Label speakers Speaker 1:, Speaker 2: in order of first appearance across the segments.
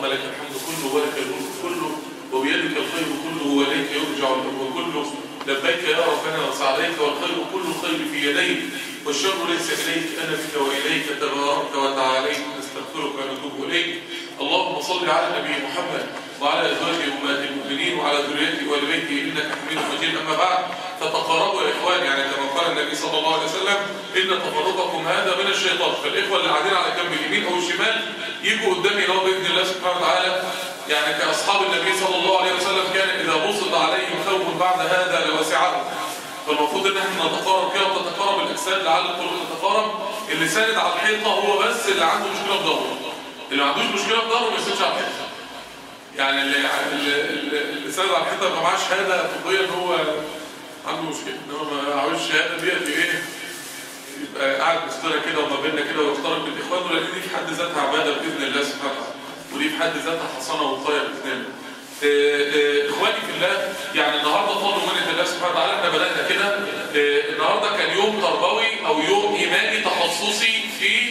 Speaker 1: اللهم لك الحمد كله ولك الملك كله وبيدك الخير كله واليك يرجع الامر كله لبيك يا ربنا وسعديك والخير كل الخير في يديك والشر ليس اليك انا بك واليك تبارك وتعاليك نستغفرك ونتوب اليك اللهم صل على النبي محمد وعلى ازواجه امهات المؤمنين وعلى ذريته وال بيته انك حميد مجيد اما بعد فتقربوا يا اخوان يعني كما قال النبي صلى الله عليه وسلم ان تفرقكم هذا من الشيطان فالاخوه اللي قاعدين على جنب اليمين او الشمال يجوا قدامي لو باذن الله سبحانه وتعالى يعني كاصحاب النبي صلى الله عليه وسلم كان اذا بسط عليهم ثوب بعد هذا لوسعهم فالمفروض ان احنا نتقارب كده وتتقارب الاجساد لعل القلوب تتقارب اللي ساند على الحيطه هو بس اللي عنده مشكله في ظهره اللي ما عندوش مشكله في ظهره ما يسندش على الحيطه يعني اللي اللي, اللي ساند على الحيطه ما معاش شهاده طبيه ان هو عنده مشكله ان هو ما معهوش الشهاده ديت ايه يبقى قاعد مسترى كده وما بيننا كده ويقترب بالاخوان ولكن دي في حد ذاتها عباده باذن الله سبحانه وتعالى ودي في حد ذاتها حصانه ووقايه باذن الله اخواني في الله يعني النهارده فضل منة الله سبحانه وتعالى احنا بدانا كده النهارده كان يوم تربوي او يوم ايماني تخصصي في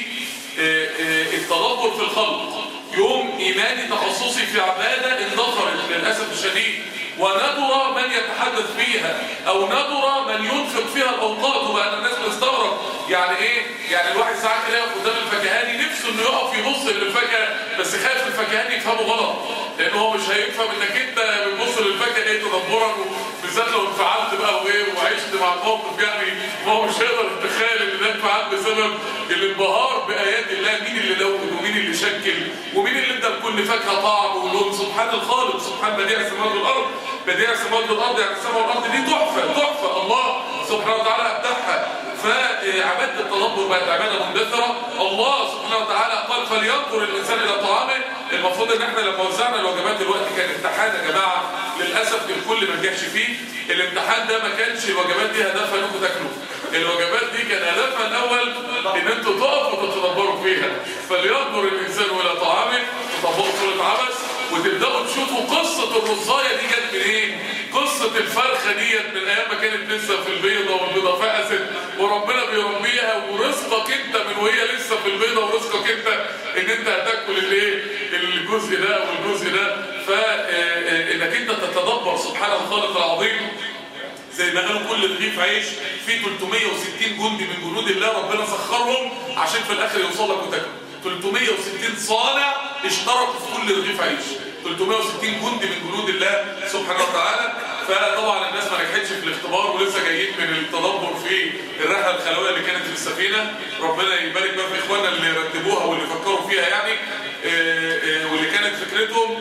Speaker 1: التدبر في الخلق يوم ايماني تخصصي في عباده اندثرت للاسف الشديد وندر من يتحدث فيها او ندر من ينفق فيها الاوقات وبقى الناس بتستغرب يعني ايه يعني الواحد ساعات كده يقف قدام الفكهاني نفسه انه يقف يبص للفاكهه بس خايف الفكهاني يفهمه غلط لان هو مش هيفهم انك انت بتبص للفاكهه ايه تدبرا بالذات لو انفعلت بقى وايه وعشت مع الموقف يعني ما هو مش هيقدر يتخيل ان ده انفعال بسبب الانبهار بايات الله مين اللي لون ومين اللي شكل ومين اللي ادى لكل فاكهه طعم ولون سبحان الخالق سبحان بديع السماوات والارض بديع السماوات والارض يعني السماء والارض دي تحفه تحفه الله سبحانه وتعالى ابدعها فعباده التدبر بقت عباده مندثره الله سبحانه وتعالى قال فلينظر الانسان الى طعامه المفروض ان احنا لما وزعنا الوجبات دلوقتي كان امتحان يا جماعه للاسف الكل ما نجحش فيه الامتحان ده ما كانش الوجبات دي هدفها انكم تاكلوا الوجبات دي كان هدفها الاول ان انتوا تقفوا وتتدبروا فيها فلينظر الانسان الى طعامه تطبقوا سوره عبس وتبداوا تشوفوا قصه الرصايه دي جت منين قصه الفرخه ديت من ايام ما كانت لسه في البيضه والبيضه فقست وربنا بيربيها ورزقك انت من وهي لسه في البيضه ورزقك انت ان انت هتاكل الايه الجزء ده والجزء ده فانك انت تتدبر سبحان الخالق العظيم زي ما قالوا كل رغيف عيش فيه 360 جندي من جنود الله ربنا سخرهم عشان في الاخر يوصل لك وتاكل 360 صانع اشتركوا في كل رغيف عيش 360 جندي من جنود الله سبحانه وتعالى فطبعا الناس ما نجحتش في الاختبار ولسه جايين من التدبر في الرحله الخلويه اللي كانت في السفينه ربنا يبارك بقى في اخواننا اللي رتبوها واللي فكروا فيها يعني واللي كانت فكرتهم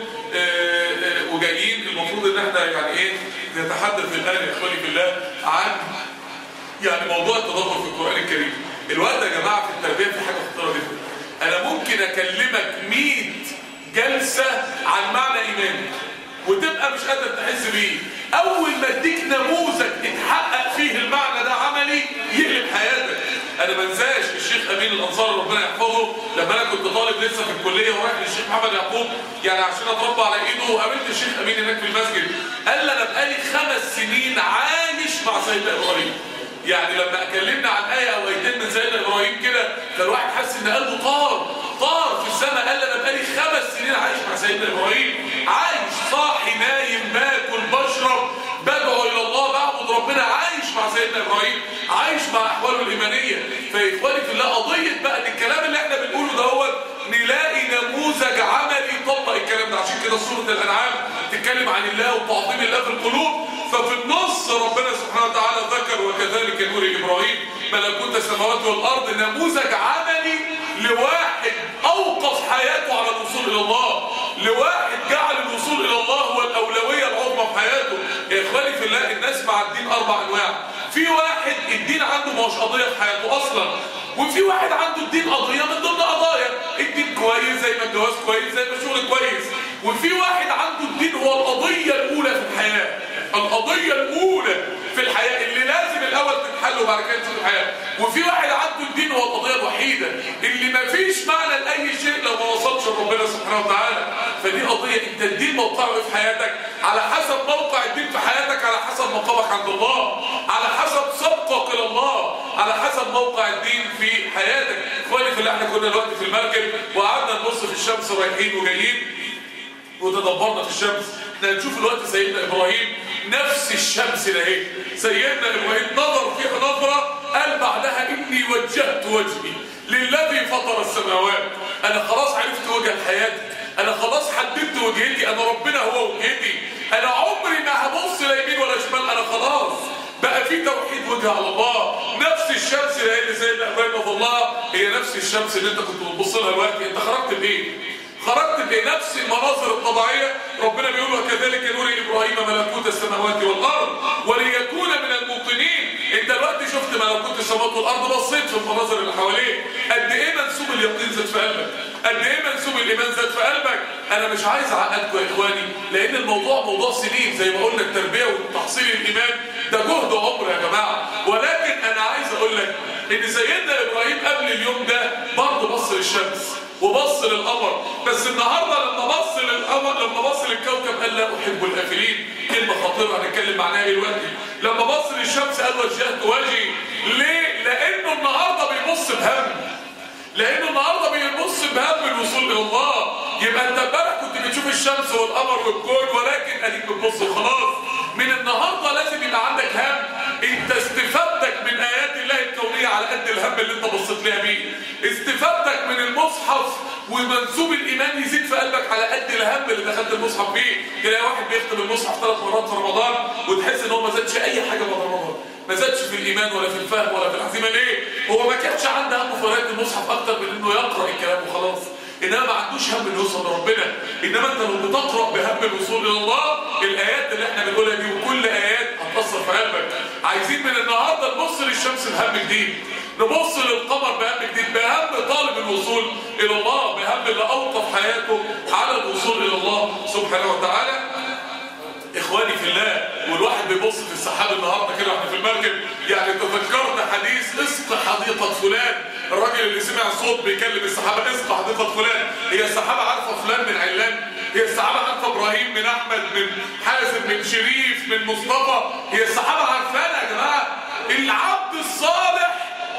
Speaker 1: وجايين المفروض ان احنا يعني ايه نتحدث الان يا اخواني في الله عن يعني موضوع التدبر في القران الكريم الوقت يا جماعه في التربيه في حاجه خطيره جدا انا ممكن اكلمك 100 جلسه عن معنى ايمانك وتبقى مش قادر تحس بيه اول ما اديك نموذج اتحقق فيه المعنى ده عملي يقلب حياتك انا ما انساش الشيخ امين الانصار ربنا يحفظه لما انا كنت طالب لسه في الكليه ورايح للشيخ محمد يعقوب يعني عشان اتربى على ايده وقابلت الشيخ امين هناك في المسجد قال لي انا بقالي خمس سنين عايش مع سيدنا ابراهيم يعني لما اكلمنا عن ايه او ايتين من سيدنا ابراهيم كده فالواحد حس ان قلبه طار طار في السماء قال لي انا بقالي خمس سنين عايش مع سيدنا ابراهيم عايش صاحي نايم باكل بشرب بدعو الى الله بعبد ربنا عايش مع سيدنا ابراهيم عايش مع احواله الايمانيه فاخواني في الله قضيه بقى ان الكلام اللي احنا بنقوله دوت نلاقي نموذج عملي يطبق الكلام ده عشان كده سوره الانعام تتكلم عن الله وتعظيم الله في القلوب ففي النص ربنا سبحانه وتعالى ذكر وكذلك نور ابراهيم ملكوت السماوات والارض نموذج عملي لواحد اوقف حياته على الوصول الى الله لواحد جعل الوصول الى الله هو الاولويه العظمى في حياته يا اخواني في الله الناس مع الدين اربع انواع في واحد الدين عنده مش قضيه في حياته اصلا وفي واحد عنده الدين قضيه من ضمن قضايا الدين كويس زي ما الجواز كويس زي ما الشغل كويس وفي واحد عنده الدين هو القضيه الاولى في الحياه القضيه الاولى في الحياه اللي لازم الاول تتحل وبعد كده تشوف الحياه وفي واحد عنده الدين هو القضيه الوحيده اللي ما فيش معنى لاي شيء لو ما وصلش لربنا سبحانه وتعالى فدي قضيه انت الدين موقعه في حياتك على حسب موقع الدين في حياتك على حسب مقامك عند الله على حسب سبقك الى الله على حسب موقع الدين في حياتك اخواني في اللي احنا كنا دلوقتي في المركب وقعدنا نبص في الشمس رايحين وجايين وتدبرنا في الشمس احنا هنشوف الوقت سيدنا ابراهيم نفس الشمس ده اهي سيدنا ابراهيم نظر فيها نظره قال بعدها اني وجهت وجهي للذي فطر السماوات انا خلاص عرفت وجه حياتي انا خلاص حددت وجهتي انا ربنا هو وجهتي انا عمري ما هبص لا يمين ولا شمال انا خلاص بقى في توحيد وجه على الله نفس الشمس اللي سيدنا ابراهيم رضي الله هي نفس الشمس اللي انت كنت بتبص لها دلوقتي انت خرجت بايه خرجت بنفس المناظر الطبيعيه ربنا بيقول وكذلك نري ابراهيم ملكوت السماوات والارض وليكون من الموقنين انت دلوقتي شفت ملكوت السماوات والارض بصيت في المناظر اللي حواليك قد ايه منسوب اليقين زاد في قلبك قد ايه منسوب الايمان زاد في قلبك انا مش عايز اعقدكم يا اخواني لان الموضوع موضوع سنين زي ما قلنا التربيه وتحصيل الايمان ده جهد عمر يا جماعه ولكن انا عايز اقول لك ان سيدنا ابراهيم قبل اليوم ده برضه بص للشمس وبص للقمر بس النهارده لما بص للقمر لما بص للكوكب قال لا احب الافلين كلمه خطيره هنتكلم معناها دلوقتي لما بص للشمس قال وجهت وجهي ليه لانه النهارده بيبص بهم لانه النهارده بيبص بهم الوصول الى الله يبقى انت امبارح كنت بتشوف الشمس والقمر والكون ولكن اديك بتبص وخلاص من النهارده لازم يبقى عندك هم انت استفادتك من ايات الله الكونيه على قد الهم اللي انت بصيت ليها بيه استفادتك من المصحف ومنسوب الايمان يزيد في قلبك على قد الهم اللي دخلت المصحف بيه تلاقي واحد بيختم المصحف ثلاث مرات في رمضان وتحس ان هو ما زادش اي حاجه بعد رمضان ما زادش في الايمان ولا في الفهم ولا في العزيمه ليه هو ما كانش عنده هم في قراءه المصحف اكتر من انه يقرا الكلام وخلاص انما ما عندوش هم انه يوصل لربنا انما انت لو بتقرا بهم الوصول الى الله الايات اللي احنا بنقولها دي وكل ايات هتاثر في قلبك عايزين من النهارده نبص للشمس بهم جديد نبص للقمر بهم جديد بهم طالب الوصول الى الله بهم اللي اوقف حياته على الوصول الى الله سبحانه وتعالى اخواني في الله والواحد بيبص في السحاب النهارده كده واحنا في المركب يعني تذكرنا حديث اسق حديقه فلان الراجل اللي سمع صوت بيكلم السحابه اسق حديقه فلان هي السحابه عارفه فلان من علان هي السحابه عارفه ابراهيم من احمد من حازم من شريف من مصطفى هي السحابه عارفانا يا جماعه العبد الصالح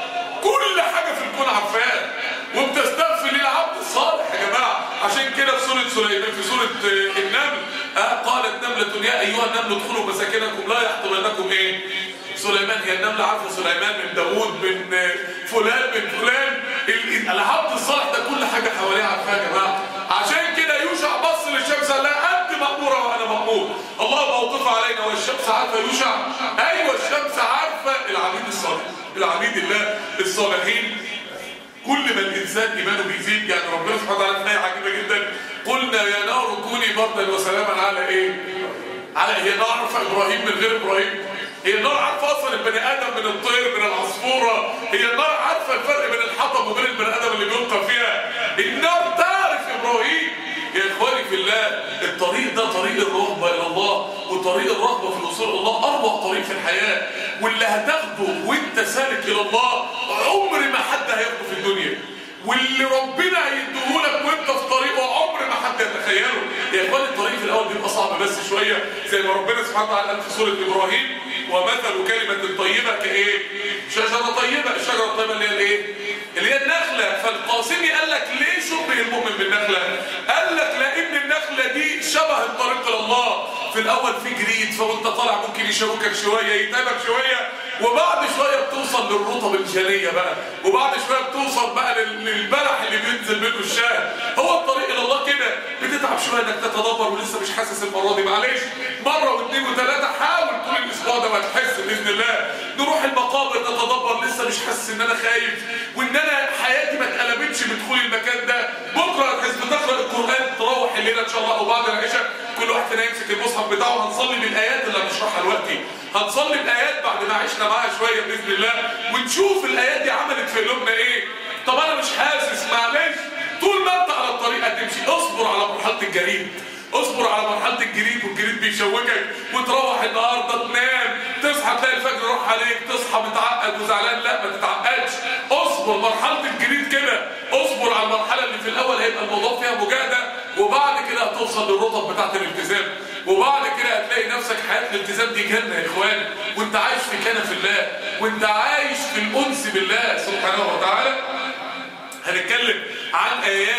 Speaker 1: كل حاجه في الكون عارفاه وبتستغفر للعبد الصالح يا جماعه عشان كده في سوره سليمان في سوره النمل آه قالت نملة يا أيها النمل ادخلوا مساكنكم لا يحطمنكم إيه سليمان هي النملة عارفة سليمان من داوود من فلان من فلان العبد الصالح ده كل حاجة حواليه عارفاها يا جماعة عشان كده يوشع بص للشمس قال لا أنت مأمورة وأنا مأمور الله موقف علينا والشمس عارفة يوشع أيوة الشمس عارفة العبيد الصالح العبيد الله الصالحين كل ما الإنسان إيمانه بيزيد يعني ربنا سبحانه وتعالى في آية عجيبة جدا قلنا يا نار كوني بردا وسلاما على إيه؟ على هي نار عارفة إبراهيم من غير إبراهيم هي النار عارفة أصلا البني آدم من الطير من العصفورة هي النار عارفة الفرق بين الحطب وبين البني آدم اللي بيلقى فيها النار تعرف إبراهيم يا إخواني في الله الطريق ده طريق الرغبة إلى الله وطريق الرغبة في الوصول إلى الله أروع طريق في الحياة واللي هتاخده وانت سالك إلى الله عمر ما حد هياخده في الدنيا واللي ربنا هيديهولك وانت في طريقه عمر ما حد يتخيله يا اخوان الطريق في الاول بيبقى صعب بس شويه زي ما ربنا سبحانه وتعالى قال في سوره ابراهيم ومثل كلمه طيبه كايه شجره طيبه الشجره الطيبه اللي هي الايه اللي هي النخله فالقاسمي قال لك ليه شبه المؤمن بالنخله قال لك لان النخله دي شبه الطريق الى الله في الاول في جريد فوانت طالع ممكن يشوكك شويه يتعبك شويه وبعد شويه بتوصل للرطب الجليه بقى وبعد شويه بتوصل بقى للبلح اللي بينزل منه الشاه هو الطريق الى الله كده بتتعب شويه انك تتدبر ولسه مش حاسس المره دي معلش مره واثنين وثلاثه حاول طول الاسبوع ده ما تحس باذن الله نروح المقابر نتدبر لسه مش حاسس ان انا خايف وان انا حياتي ما اتقلبتش بدخول المكان ده بكره هتحس بتقرا القران تروح الليله ان شاء الله او بعد العشاء كل واحد فينا يمسك المصحف بتاعه هنصلي بالايات اللي هنشرحها دلوقتي هنصلي بالايات بعد ما عشنا معاها شويه باذن الله ونشوف الايات دي عملت في قلوبنا ايه طب انا مش حاسس معلش طول ما انت على الطريق هتمشي اصبر على مرحله الجريد اصبر على مرحله الجريد والجريد بيشوكك وتروح النهارده تنام تصحى تلاقي الفجر راح عليك تصحى متعقد وزعلان لا ما تتعقدش اصبر مرحله الجريد كده اصبر على المرحله اللي في الاول هيبقى الموضوع فيها مجاهده وبعد كده هتوصل للرطب بتاعت الالتزام وبعد كده هتلاقي نفسك حياه الالتزام دي جنه يا اخوان وانت عايش في كنف الله وانت عايش في الانس بالله سبحانه وتعالى هنتكلم عن ايات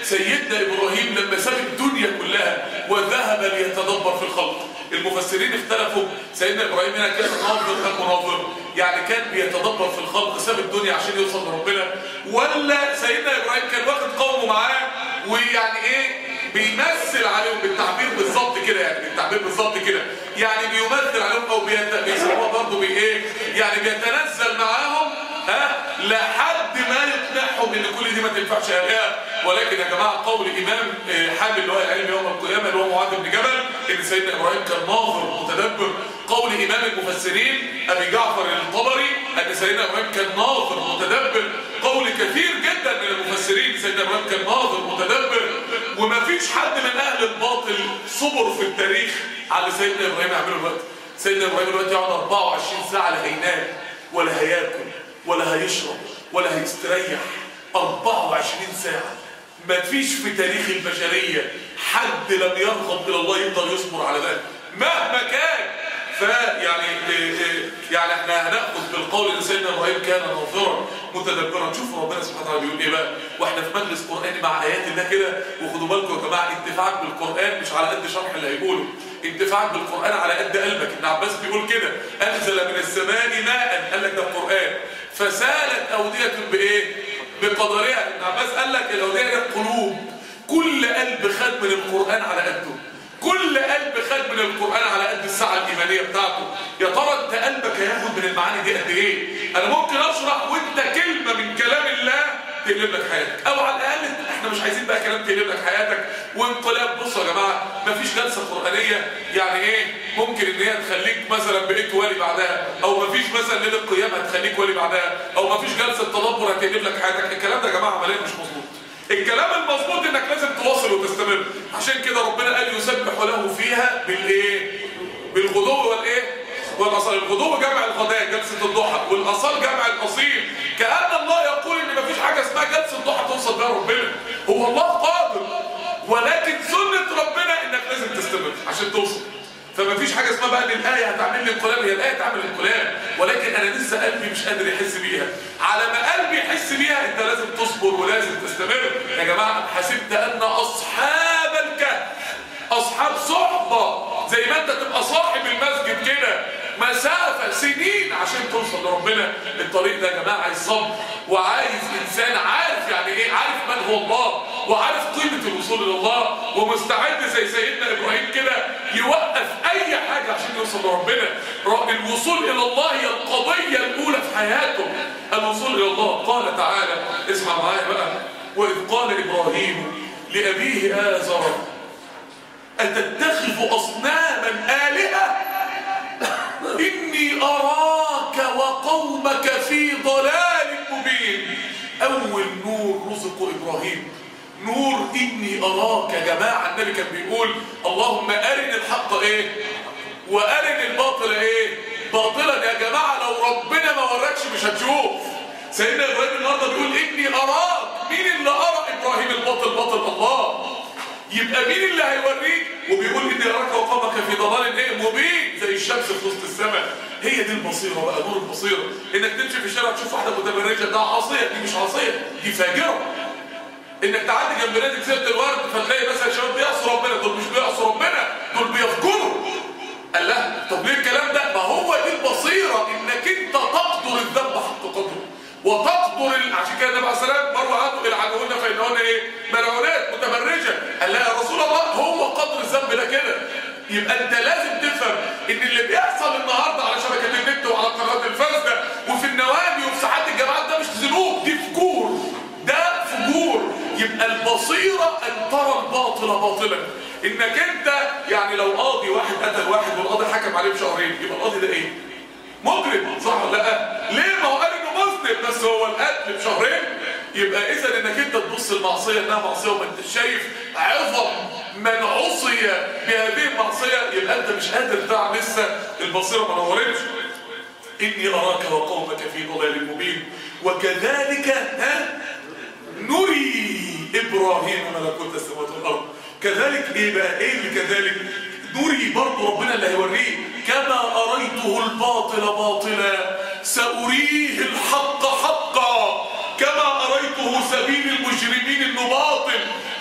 Speaker 1: سيدنا ابراهيم لما ساب الدنيا كلها وذهب ليتدبر في الخلق المفسرين اختلفوا سيدنا ابراهيم هنا كان ناظر ام مناظر يعني كان بيتدبر في الخلق ساب الدنيا عشان يوصل لربنا ولا سيدنا ابراهيم كان واخد قومه معاه ويعني ايه بيمثل عليهم بالتعبير بالظبط كده يعني بالتعبير بالظبط كده يعني بيمثل عليهم او بيت- بيسموها برضه بايه يعني بيتنزل معاهم ها لحد ما يقنعهم ان كل دي ما تنفعش الهه ولكن يا جماعه قول امام آه، حامل اللي هو العلم يوم القيامه اللي هو معاذ بن جبل ان سيدنا ابراهيم كان ناظر متدبر قول امام المفسرين ابي جعفر الطبري ان سيدنا ابراهيم كان ناظر متدبر قول كثير جدا من المفسرين سيدنا ابراهيم كان ناظر متدبر وما فيش حد من اهل الباطل صبر في التاريخ على سيدنا ابراهيم يعمله الوقت سيدنا ابراهيم دلوقتي يقعد 24 ساعه لا هينام ولا هياكل ولا هيشرب ولا هيستريح 24 ساعه ما فيش في تاريخ البشريه حد لم يرغب الى الله يقدر يصبر على ذلك مهما كان فيعني إيه إيه يعني احنا هناخذ بالقول ان سيدنا ابراهيم كان ناظرا متدبرا شوفوا ربنا سبحانه وتعالى بيقول ايه بقى واحنا في مجلس قراني مع ايات الله كده وخدوا بالكم يا جماعه انتفاعك بالقران مش على قد شرح اللي هيقوله انتفاعك بالقران على قد قلبك ابن عباس بيقول كده انزل من السماء ماء قال لك ده القران فسالت اوديه بايه بقدرها ابن عباس قال لك الاوديه دي القلوب كل قلب خد من القران على قده كل قلب خد من القرآن على قد الساعة الإيمانية بتاعته يا ترى انت قلبك هياخد من المعاني دي قد ايه انا ممكن اشرح وانت كلمة من كلام الله تقلب لك حياتك او على الاقل احنا مش عايزين بقى كلام تقلب لك حياتك وانقلاب بصوا يا جماعة مفيش جلسة قرآنية يعني ايه ممكن ان هي تخليك مثلا بقيت ولي بعدها او مفيش مثلا ليلة قيامة هتخليك ولي بعدها او مفيش جلسة تدبر هتقلب لك حياتك الكلام ده يا جماعة عمليا مش مظبوط الكلام المظبوط انك لازم تواصل وتستمر عشان كده ربنا قال يسبح له فيها بالايه بالغدو والايه والاصال الغدو جمع الغداء جلسه الضحى والاصال جمع الاصيل كان الله يقول ان مفيش حاجه اسمها جلسه ضحى توصل بها ربنا هو الله قادر ولكن سنه ربنا انك لازم تستمر عشان توصل فما فيش حاجه اسمها بقى ان الايه هتعمل لي انقلاب هي الايه تعمل انقلاب ولكن انا لسه قلبي مش قادر يحس بيها على ما قلبي يحس بيها انت لازم تصبر ولازم تستمر يا جماعه حسبت ان اصحاب الكهف اصحاب صحبه زي ما انت تبقى صاحب المسجد كده مسافة سنين عشان توصل لربنا الطريق ده يا جماعة عايز صبر وعايز إنسان عارف يعني إيه عارف من هو الله وعارف قيمة الوصول إلى الله ومستعد زي سيدنا إبراهيم كده يوقف أي حاجة عشان يوصل لربنا الوصول إلى الله هي القضية الأولى في حياته الوصول إلى الله قال تعالى اسمع معايا بقى وإذ قال إبراهيم لأبيه آزر أتتخذ أصناما آلهة إني أراك وقومك في ضلال مبين أول نور رزق إبراهيم نور إني أراك يا جماعة النبي كان بيقول اللهم أرني الحق إيه وأرني الباطل إيه باطلا يا جماعة لو ربنا ما وراكش مش هتشوف سيدنا إبراهيم النهارده بيقول إني أراك مين اللي أرى إبراهيم الباطل باطل الله يبقى مين اللي هيوريك وبيقول اني اراك وقومك في ضلال ايه مبين زي الشمس في وسط السماء هي دي البصيره بقى نور البصيره انك تمشي في الشارع تشوف واحده متبرجه ده عاصيه دي مش عاصيه دي فاجره انك تعدي جنب نادي سيره الورد فتلاقي مثلا شباب بيعصوا ربنا دول مش بيعصوا ربنا دول بيفجروا قال لها طب ليه الكلام ده ما هو دي البصيره انك انت تقدر الذنب حق قدره وتقدر ال... عشان كده النبي عليه السلام مره عدوا العنهن فانهن ايه ملعونات متبرجه قال لها يا رسول الله هو قدر الذنب ده كده يبقى انت لازم تفهم ان اللي بيحصل النهارده على شبكه النت وعلى القنوات الفاسده وفي النوادي وفي ساعات الجامعات ده مش ذنوب دي فجور ده فجور يبقى البصيره ان ترى الباطل باطلا انك انت يعني لو قاضي واحد قتل واحد والقاضي حكم عليه بشهرين يبقى القاضي ده ايه مجرم صح ولا لا ليه ما هو قال انه مذنب بس هو القتل بشهرين يبقى اذا انك انت تبص المعصيه انها معصيه وما انت شايف عظم من عصي بهذه المعصيه يبقى انت مش قادر تعمل لسه البصيره ما نورتش اني اراك وقومك في ضلال مبين وكذلك ها نري ابراهيم ملكوت السماوات والارض كذلك ايه بقى ايه اللي كذلك نري برضه ربنا اللي هيوريه كما أريته الباطل باطلا سأريه الحق حقا كما أريته سبيل المجرمين إنه باطل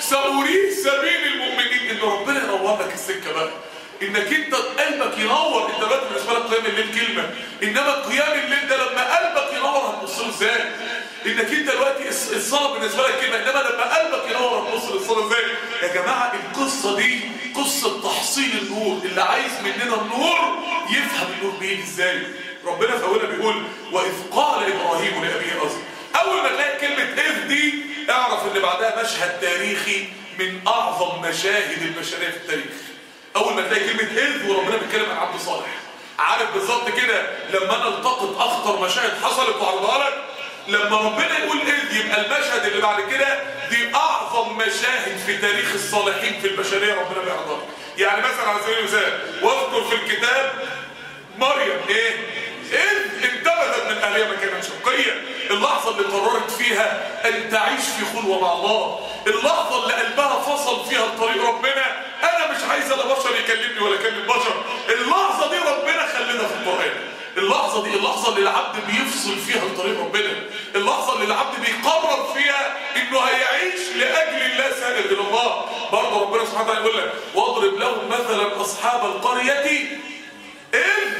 Speaker 1: سأريه سبيل المؤمنين ان ربنا ينور لك السكه بقى انك انت قلبك ينور انت دلوقتي بالنسبه لك قيام الليل كلمه انما قيام الليل ده لما قلبك ينور هتبص له ازاي انك انت دلوقتي الصلاه بالنسبه لك كلمه انما لما قلبك ينور هتبص للصلاه ازاي يا جماعه القصه دي قصه تحصيل النور اللي عايز مننا النور يفهم النور بيجي ازاي ربنا في اولها بيقول واذ قال ابراهيم لابيه ازر اول ما تلاقي كلمه اذ دي اعرف ان بعدها مشهد تاريخي من اعظم مشاهد البشريه في التاريخ اول ما تلاقي كلمه اذ وربنا بيتكلم عن عبد صالح عارف بالظبط كده لما انا التقط اخطر مشاهد حصلت وعرضها لك لما ربنا يقول اذ يبقى المشهد اللي بعد كده دي اعظم مشاهد في تاريخ الصالحين في البشريه ربنا بيعرضها يعني مثلا على سبيل المثال واذكر في الكتاب مريم ايه اذ انتبذت من اهلها مكانا شقيا اللحظه اللي قررت فيها ان تعيش في خلوه مع الله اللحظه اللي قلبها فصل فيها لطريق ربنا انا مش عايز لا بشر يكلمني ولا اكلم بشر اللحظه دي ربنا خلينا في القران اللحظه دي اللحظه اللي العبد بيفصل فيها لطريق ربنا اللحظه اللي العبد بيقرر فيها انه هيعيش لاجل الله سائر الى الله برضه ربنا سبحانه وتعالى يقول لك واضرب لهم مثلا اصحاب القريه اذ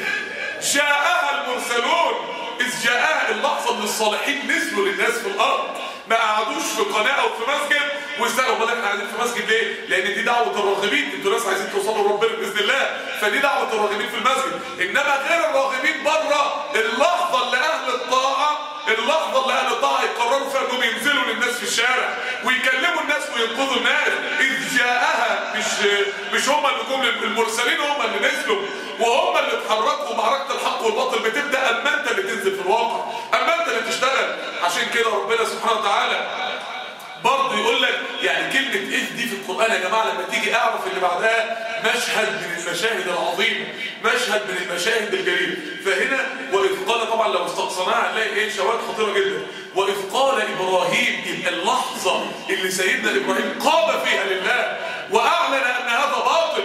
Speaker 1: جاءها المرسلون إذ جاءها اللحظة اللي الصالحين نزلوا للناس في الأرض ما قعدوش في قناة أو في مسجد واستنوا امال احنا قاعدين في مسجد ليه؟ لأن دي دعوة الراغبين انتوا ناس عايزين توصلوا لربنا بإذن الله فدي دعوة الراغبين في المسجد إنما غير الراغبين بره اللحظة اللي أهل الطاعة اللحظة اللي أهل الطاعة يقرروا فيها إنهم ينزلوا للناس في الشارع ويكلموا الناس وينقذوا الناس إذ جاءها مش مش هم اللي جم المرسلين هم اللي نزلوا وهم اللي اتحركوا معركة الحق والباطل بتبدأ أما أنت اللي تنزل في الواقع أما أنت اللي تشتغل عشان كده ربنا سبحانه وتعالى برضه يقول لك يعني كلمة إذ دي في القرآن يا جماعة لما تيجي أعرف اللي بعدها مشهد من المشاهد العظيمة مشهد من المشاهد الجليلة فهنا وإذ قال طبعا لو استقصناها هنلاقي إيه شواهد خطيرة جدا وإذ قال إبراهيم يبقى اللحظة اللي سيدنا إبراهيم قام فيها لله وأعلن أن هذا باطل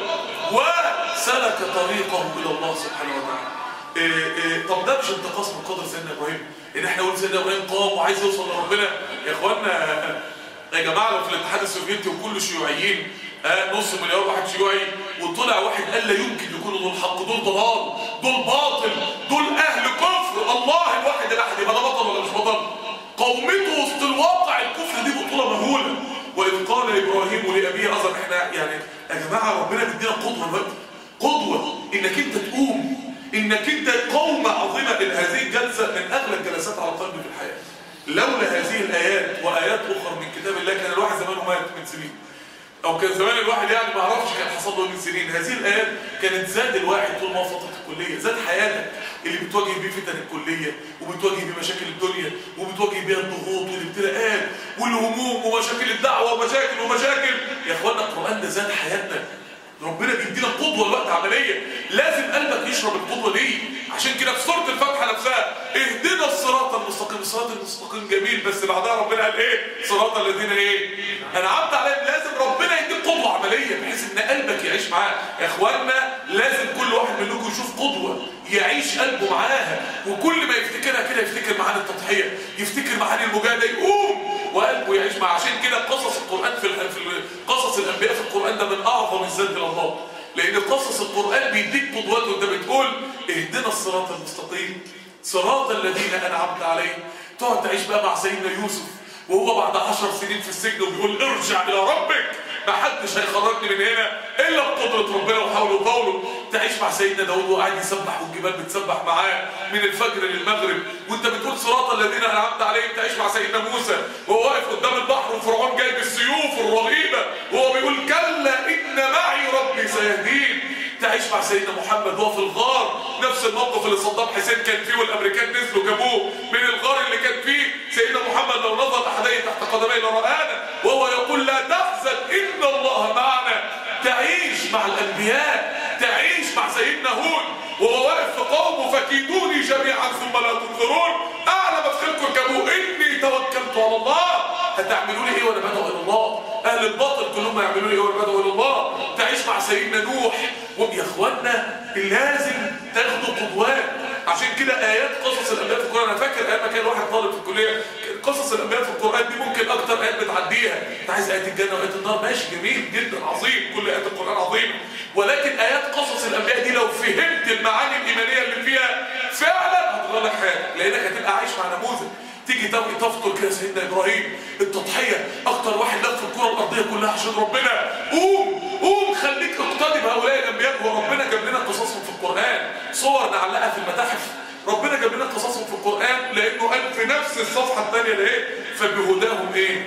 Speaker 1: وسلك طريقه إلى الله سبحانه وتعالى إيه إيه طب ده مش انتقاص من قدر سيدنا ابراهيم ان احنا نقول سيدنا ابراهيم قام وعايز يوصل لربنا يا اخوانا يا جماعه في الاتحاد السوفيتي وكل شيوعيين آه نص مليار واحد شيوعي وطلع واحد قال لا يمكن يكونوا دول حق دول ضلال دول باطل دول اهل كفر الله الواحد الاحد يبقى ده بطل ولا مش بطل قومته وسط الواقع الكفر دي بطوله مهوله واذ قال ابراهيم لابيه اظن احنا يعني يا جماعه ربنا بيدينا قدوه دلوقتي قدوه انك انت تقوم انك انت قومة عظيمة ان هذه الجلسة من اغلى الجلسات على قلبي في الحياة لولا هذه الايات وايات اخرى من كتاب الله كان الواحد زمانه مات من سنين او كان زمان الواحد يعني ما عرفش كان حصل له من سنين هذه الايات كانت زاد الواحد طول ما هو فتره الكليه زاد حياتك اللي بتواجه بيه فتن الكليه وبتواجه بيه مشاكل الدنيا وبتواجه بيها الضغوط والابتلاءات والهموم ومشاكل الدعوه ومشاكل ومشاكل يا اخوانا القران ده زاد حياتنا ربنا بيدينا قدوة الوقت عملية لازم قلبك يشرب القدوة دي عشان كده في سورة الفاتحة نفسها اهدنا الصراط المستقيم الصراط المستقيم جميل بس بعدها ربنا قال ايه صراط الذين ايه انعمت عليهم لازم ربنا يديك قدوة عملية بحيث ان قلبك يعيش معاه يا اخوانا لازم كل واحد منكم يشوف قدوة يعيش قلبه معاها وكل ما يفتكرها كده يفتكر معاني التضحية يفتكر معاني المجاهدة يقوم وقلبه يعيش معاه عشان كده قصص القرآن في قصص الأنبياء في القرآن ده من أعظم الزاد إلى الله لأن قصص القرآن بيديك قدوات وأنت بتقول اهدنا الصراط المستقيم صراط الذين أنعمت عليهم تقعد تعيش بقى مع سيدنا يوسف وهو بعد عشر سنين في السجن وبيقول ارجع إلى ربك ما حدش هيخرجني من هنا إلا بقدرة ربنا وحوله وقوله تعيش مع سيدنا داود وقاعد يسبح والجبال بتسبح معاه من الفجر للمغرب وانت بتقول صراط الذين أنعمت عليهم تعيش مع سيدنا موسى وهو واقف قدام البحر وفرعون جايب السيوف الرهيبة وهو بيقول كلا إن معي ربي سيهدين تعيش مع سيدنا محمد وهو في الغار نفس الموقف اللي صدام حسين كان فيه والامريكان نزلوا جابوه من الغار اللي كان فيه سيدنا محمد لو نظر احديه تحت قدميه لرآنا وهو يقول لا تحزن ان الله معنا تعيش مع الانبياء تعيش مع سيدنا هود وهو واقف في قومه فكيدوني جميعا ثم لا تنظرون اعلى ما في خلقكم جابوه اني توكلت على الله هتعملوا لي ايه وانا بدعو الى الله اهل الباطل كلهم هيعملوا لي ايه وانا بدعو الى الله تعيش مع سيدنا نوح ويا اخوانا لازم تاخدوا قدوات عشان كده ايات قصص الانبياء في القران انا فاكر ايام ما كان واحد طالب في الكليه قصص الانبياء في القران دي ممكن اكتر ايات بتعديها انت عايز ايات الجنه وايات النار ماشي جميل جدا عظيم كل ايات القران عظيمه ولكن ايات قصص الانبياء دي لو فهمت المعاني الايمانيه اللي فيها فعلا هتغير لك حياتك لانك هتبقى عايش مع نموذج تيجي تبقى تفطر كده سيدنا ابراهيم التضحيه اكتر واحد لف الكره الارضيه كلها عشان ربنا قوم قوم خليك اقتدي بهؤلاء الانبياء وربنا جاب لنا قصصهم في القران صور نعلقها في المتاحف ربنا جاب لنا قصصهم في القران لانه قال في نفس الصفحه الثانيه ده ايه فبهداهم ايه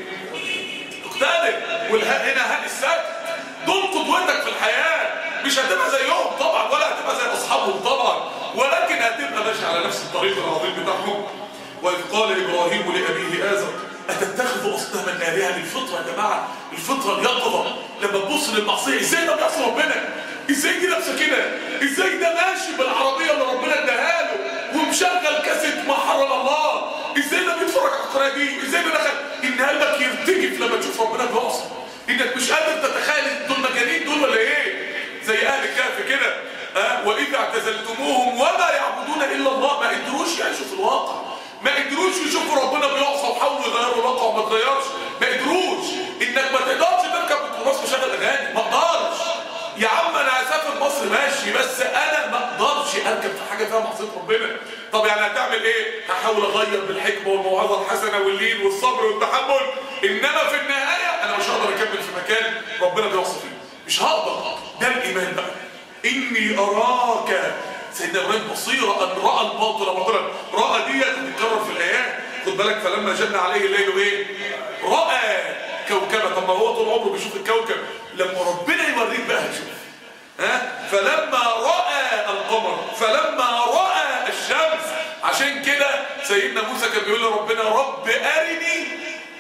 Speaker 1: اقتدي والها هنا هاني السد دول قدوتك في الحياه مش هتبقى زيهم طبعا ولا هتبقى زي اصحابهم طبعا ولكن هتبقى ماشي على نفس الطريق العظيم بتاعهم وإذ قال إبراهيم لأبيه آزر أتتخذ أصناما آلهة للفطرة يا جماعة الفطرة اليقظة لما تبص للمعصية إزاي ده بيعصي ربنا إزاي دي نفسه كده إزاي ده ماشي بالعربية اللي ربنا اداها له ومشغل كاسيت ما حرم الله إزاي ده بيتفرج على القناة دي إزاي ده دخل إن قلبك يرتجف لما تشوف ربنا بيعصي إنك مش قادر تتخيل دول مجانين دول ولا إيه زي أهل الكهف كده أه؟ وإذا اعتزلتموهم وما يعبدون إلا الله ما قدروش يعيشوا في الواقع ما قدروش يشوفوا ربنا بيعصى وحاولوا يغيروا الواقع وما اتغيرش ما قدروش انك ما تقدرش تركب ميكروباص وشغل اغاني ما اقدرش يا عم انا هسافر مصر ماشي بس انا ما اقدرش اركب في حاجه فيها معصيه ربنا طب يعني هتعمل ايه هحاول اغير بالحكمه والموعظه الحسنه واللين والصبر والتحمل انما في النهايه انا مش هقدر اكمل في مكان ربنا بيعصي فيه مش هقدر ده الايمان بقى اني اراك سيدنا ابراهيم بصيرة ان راى الباطل باطلا راى دي بتتكرر في الايات خد بالك فلما جن عليه الليل ايه راى كوكبه طب ما هو طول عمره بيشوف الكوكب لما ربنا يوريك بقى هتشوف ها فلما راى القمر فلما راى الشمس عشان كده سيدنا موسى كان بيقول لربنا رب ارني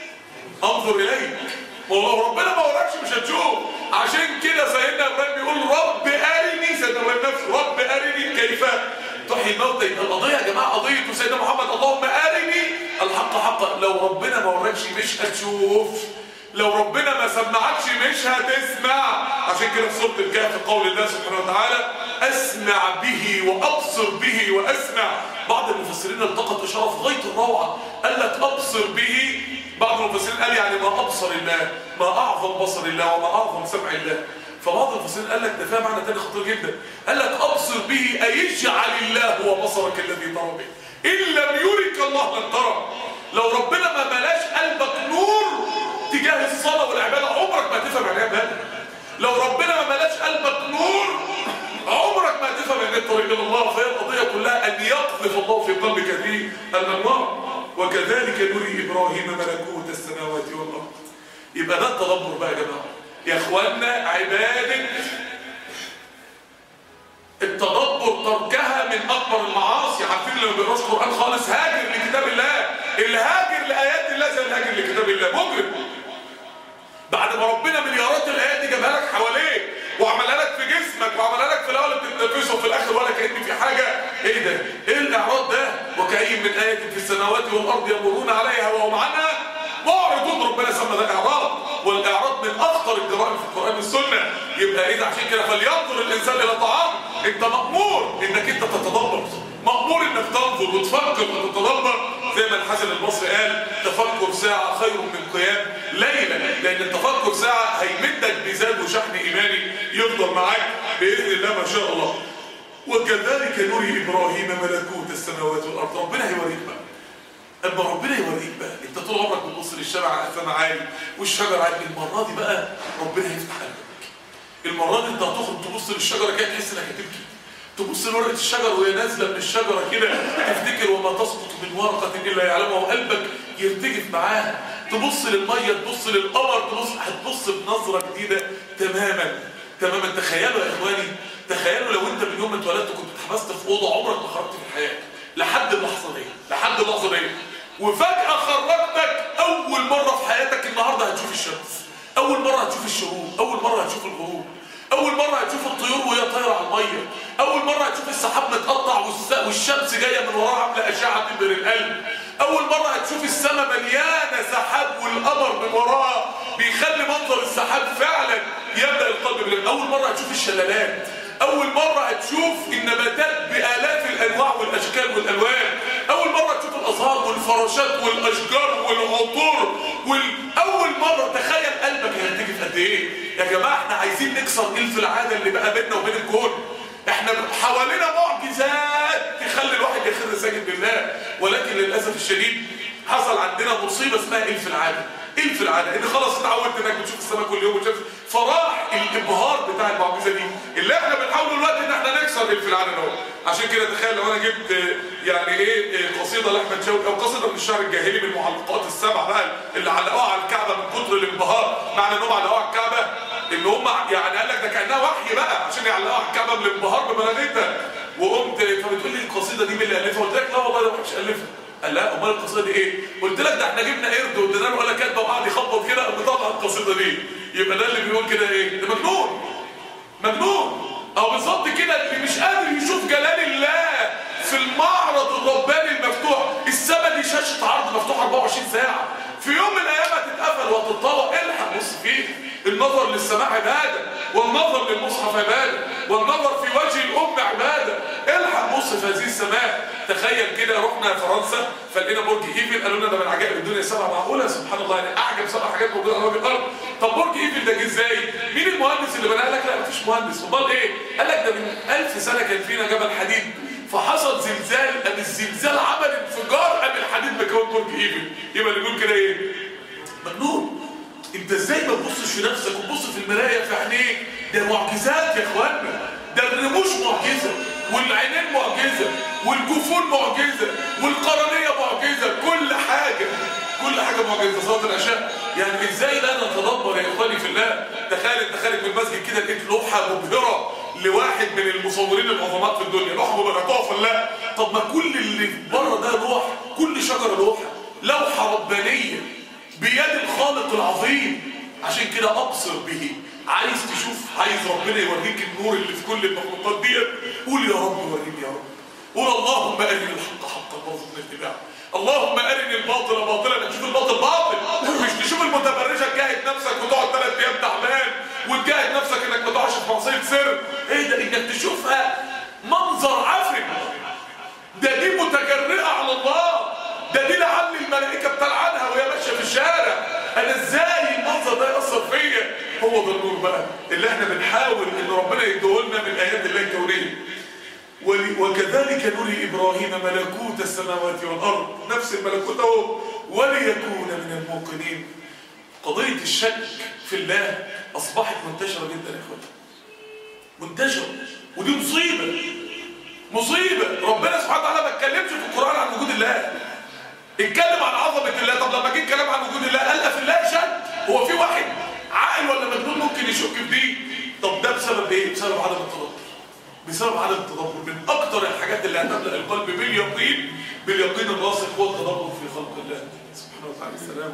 Speaker 1: انظر اليك والله ربنا ما وراكش مش هتشوف عشان كده سيدنا ابراهيم بيقول رب ارني سيدنا ابراهيم نفسه رب ارني كيف تحيي الموتى يبقى القضيه يا جماعه قضيه سيدنا محمد اللهم ارني الحق حقا لو ربنا ما وراكش مش هتشوف لو ربنا ما سمعكش مش هتسمع عشان كده في سوره الكهف قول الله سبحانه وتعالى اسمع به وابصر به واسمع بعض المفسرين التقط اشاره في غايه الروعه قال لك ابصر به بعض المفسرين قال يعني ما ابصر الله ما اعظم بصر الله وما اعظم سمع الله فبعض المفسرين قال لك ده فيها معنى تاني خطير جدا قال لك ابصر به اي اجعل الله هو بصرك الذي ترى به ان لم يرك الله لن ترى لو ربنا ما بلاش قلبك نور تجاه الصلاه والعباده عمرك ما تفهم يعني ايه لو ربنا ما بلاش قلبك نور عمرك ما تفهم يعني الطريق الى الله فهي القضيه كلها ان يقذف الله في قلبك هذه الانوار وكذلك نري ابراهيم ملكوت السماوات والارض يبقى ده التدبر بقى يا جماعه يا اخوانا عباده التدبر تركها من اكبر المعاصي عارفين اللي ما بيقراش قران خالص هاجر لكتاب الله الهاجر لايات الله زي الهاجر لكتاب الله مجرم بعد ما ربنا مليارات الايات دي جابها لك حواليك وعملها لك في جسمك وعملها لك في الاول بتتنفسه وفي الاخر ولا كان في حاجه ايه ده ايه الاعراض ده وكأي من ايه في السماوات والارض يمرون عليها وهم عنها معرضون ربنا سمى ده اعراض والاعراض من اخطر الجرائم في القران والسنه يبقى ايه ده عشان كده فلينظر الانسان الى طعام انت مامور انك انت تتدبر مأمور انك تنظر وتفكر وتتدبر زي ما الحسن البصري قال تفكر ساعة خير من قيام ليلة لأن التفكر ساعة هيمدك بزاد وشحن إيماني يفضل معاك بإذن الله ما شاء الله وكذلك نري إبراهيم ملكوت السماوات والأرض ربنا هيوريك بقى اما ربنا يوريك بقى انت طول عمرك بتبص للشارع قفان عالي والشجر عالي المره دي بقى ربنا هيفتح قلبك المره دي انت هتخرج تبص للشجره كده تحس انك هتبكي تبص لورقه الشجر وهي نازله من الشجره كده تفتكر وما تسقط من ورقه الا يعلمها وقلبك يرتجف معاها تبص للميه تبص للقمر تبص هتبص بنظره جديده تماما تماما تخيلوا يا اخواني تخيلوا لو انت من يوم ما اتولدت كنت اتحبست في اوضه عمرك ما خرجت في الحياه لحد اللحظه دي لحد اللحظه دي وفجاه خرجتك اول مره في حياتك النهارده هتشوف الشمس اول مره هتشوف الشروق اول مره هتشوف الغروب اول مرة هتشوف الطيور وهي طايرة على المية اول مرة هتشوف السحاب متقطع والشمس جاية من وراها عاملة اشعة تبر القلب اول مرة هتشوف السماء مليانة سحاب والقمر من وراها بيخلي منظر السحاب فعلا يبدأ القلب بالقلب اول مرة هتشوف الشلالات اول مرة هتشوف النباتات بالاف الانواع والاشكال والالوان اول مرة تشوف والازهار والفراشات والاشجار والعطور والاول مره تخيل قلبك هيرتجف قد ايه يا جماعه احنا عايزين نكسر الف العاده اللي بقى بيننا وبين الكون احنا حوالينا معجزات تخلي الواحد يخر ساجد لله ولكن للاسف الشديد حصل عندنا مصيبه اسمها الف العاده الف العاده ان خلاص اتعودت انك بتشوف السماء كل يوم وتشوف فراح الابهار بتاع المعجزه دي اللي احنا بنحاول دلوقتي ان احنا نكسر الف العاده ده عشان كده تخيل لو انا جبت يعني ايه قصيده لاحمد شوقي او قصيده من الشعر الجاهلي من المعلقات السبع بقى اللي علقوها على الكعبه من كتر الانبهار معنى انهم علقوها على الكعبه ان هم يعني قال لك ده كانها وحي بقى عشان يعلقوها على الكعبه من الانبهار ببلاغتها وقمت فبتقول لي القصيده دي مين اللي الفها قلت لك لا والله ده مش الفها قال لا امال القصيده دي ايه قلت لك ده احنا جبنا قرد وادينا له ولا كاتبه وقعد يخبط كده قام طلع القصيده دي يبقى ده اللي بيقول كده ايه ده مجنون مجنون او بالظبط كده اللي مش قادر يشوف جلال الله في المعرض الرباني المفتوح السما دي شاشه عرض مفتوحه 24 ساعه في يوم من الايام هتتقفل وهتتطوق الحق بص فيه النظر للسماء عباده والنظر للمصحف عباده والنظر في وجه الام عباده الحق بص في هذه السماء تخيل كده رحنا فرنسا فلقينا برج ايفل قالوا لنا ده من عجائب الدنيا السبعه معقوله سبحان الله يعني اعجب سبع حاجات موجوده على وجه الارض طب برج ايفل ده جه ازاي مين المهندس اللي بناه قال لك لا مفيش مهندس امال ايه قال لك ده من 1000 سنه كان فينا جبل حديد فحصل زلزال قام الزلزال عمل انفجار قام الحديد مكون برج ايفل يبقى اللي بيقول كده ايه مجنون انت ازاي ما تبصش في نفسك وتبص في المرايه في عينيك ده معجزات يا اخوانا ده الرموش معجزه والعينين معجزه والجفون معجزه والقرنيه معجزه كل حاجه كل حاجه معجزه صلاه العشاء يعني ازاي لا نتدبر يا اخواني في الله تخيل انت خارج من المسجد كده لقيت لوحه مبهره لواحد من المصورين العظماء في الدنيا لوحه مبهره تقف ولا طب ما كل اللي بره ده لوح كل شجره لوحه لوحه ربانيه بيد الخالق العظيم عشان كده ابصر به عايز تشوف عايز ربنا يوريك النور اللي في كل المخلوقات ديت قول يا رب وريني يا رب قول اللهم ارني الحق حقا وارزقنا اتباعه اللهم ارني الباطل باطلا انك تشوف الباطل باطل مش تشوف المتبرجه تجاهد نفسك وتقعد ثلاث ايام تعبان وتجاهد نفسك انك ما تقعش في معصيه سر ايه ده انك تشوفها منظر عفن ده دي متجرئه على الله ده دي لعل الملائكه بتلعنها وهي ماشيه في الشارع انا ازاي المنظر ده ياثر فيا هو ده النور بقى اللي احنا بنحاول ان ربنا يديهولنا من ايات الله الكونيه وكذلك نري ابراهيم ملكوت السماوات والارض نفس الملكوت اهو وليكون من الموقنين قضيه الشك في الله اصبحت منتشره جدا يا اخواتي منتشره ودي مصيبه مصيبه ربنا سبحانه وتعالى ما اتكلمش في القران عن وجود الله اتكلم عن عظمه الله طب لما جه الكلام عن وجود الله قال في الله شك هو في واحد عاقل ولا مجنون ممكن يشك في دي طب ده بسبب ايه بسبب عدم التدبر بسبب عدم التدبر من اكتر الحاجات اللي هتملا القلب باليقين باليقين الراسخ هو التدبر في خلق الله سبحانه وتعالى السلام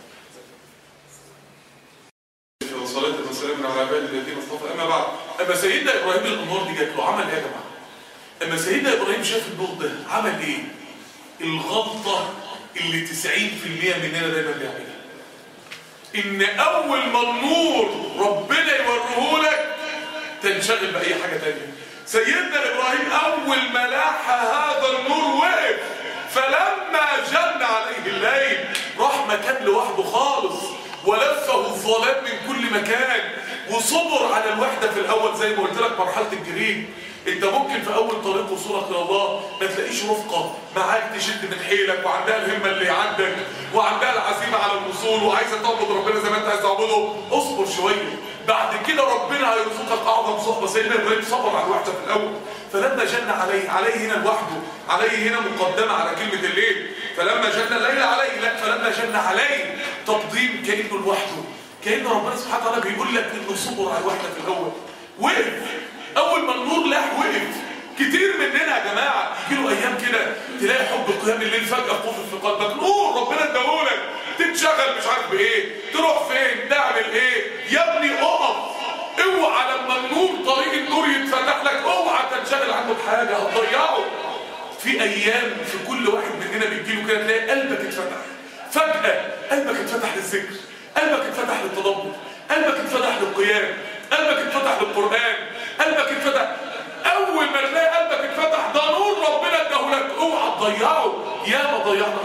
Speaker 1: وصلاة وسلام على عباد الذين اصطفى اما بعد اما سيدنا ابراهيم الانوار دي جات له عمل ايه يا جماعه اما سيدنا ابراهيم شاف النور ده عمل ايه الغلطه اللي 90% مننا دايما بيعملها ان اول ما النور ربنا يوريه لك تنشغل باي حاجه تانية سيدنا ابراهيم اول ما لاح هذا النور وقف فلما جن عليه الليل راح مكان لوحده خالص ولفه الظلام من كل مكان وصبر على الوحده في الاول زي ما قلت لك مرحله الجريد انت ممكن في اول طريق وصولك الى الله ما تلاقيش رفقه معاك تشد من حيلك وعندها الهمه اللي عندك وعندها العزيمه على الوصول وعايزه تعبد ربنا زي ما انت عايز تعبده اصبر شويه بعد كده ربنا هيرزقك اعظم صحبه سيدنا ابراهيم صبر على الوحده في الاول فلما جن عليه عليه هنا لوحده عليه هنا مقدمه على كلمه الليل فلما جن الليل عليه لا فلما جن عليه تقديم كانه لوحده كان ربنا سبحانه وتعالى بيقول لك انه صبر على الوحده في الاول وقف اول ما النور لاح وقف كتير مننا يا جماعه يجي له ايام كده تلاقي حب قيام الليل فجاه قفل في قلبك نور ربنا اداهولك تتشغل مش عارف بايه تروح فين تعمل ايه يا ابني اقف اوعى لما النور طريق النور يتفتح لك اوعى تنشغل عنه بحاجه هتضيعه في ايام في كل واحد مننا بيجيله كده تلاقي قلبك اتفتح فجاه قلبك اتفتح للذكر قلبك اتفتح للتدبر قلبك اتفتح للقيام قلبك اتفتح للقران قلبك اتفتح اول ما تلاقي قلبك اتفتح ده نور ربنا اداهولك اوعى تضيعه يا ما ضيعنا